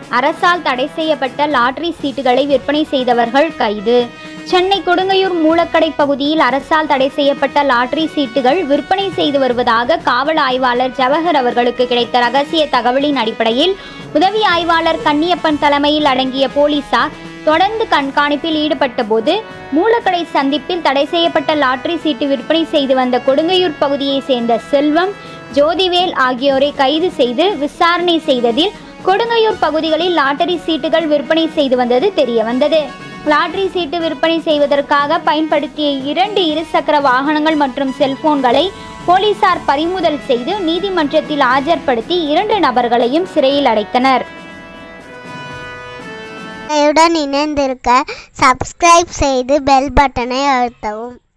அரசால் தடை செய்யப்பட்ட லாட்டரி சீட்டுகளை விற்பனை செய்தவர்கள் கைது சென்னை கொடுங்கையூர் மூலக்கடை பகுதியில் அரசால் தடை செய்யப்பட்ட லாட்டரி சீட்டுகள் விற்பனை செய்து வருவதாக காவல் ஆய்வாளர் ஜவஹர் அவர்களுக்கு கிடைத்த ரகசிய தகவலின் அடிப்படையில் உதவி ஆய்வாளர் கன்னியப்பன் தலைமையில் அடங்கிய போலீசார் தொடர்ந்து கண்காணிப்பில் ஈடுபட்ட போது மூலக்கடை சந்திப்பில் தடை செய்யப்பட்ட லாட்டரி சீட்டு விற்பனை செய்து வந்த கொடுங்கையூர் பகுதியைச் சேர்ந்த செல்வம் ஜோதிவேல் ஆகியோரை கைது செய்து விசாரணை செய்ததில் கொடுங்கையூர் பகுதிகளில் லாட்டரி சீட்டுகள் விற்பனை செய்து வந்தது தெரிய வந்தது லாட்டரி சீட்டு விற்பனை செய்வதற்காக பயன்படுத்திய இரண்டு இருசக்கர வாகனங்கள் மற்றும் செல்போன்களை போலீசார் பறிமுதல் செய்து நீதிமன்றத்தில் ஆஜர்படுத்தி இரண்டு நபர்களையும் சிறையில் அடைத்தனர் உடன் இணைந்திருக்க சப்ஸ்கிரைப் செய்து பெல் பட்டனை அழுத்தவும்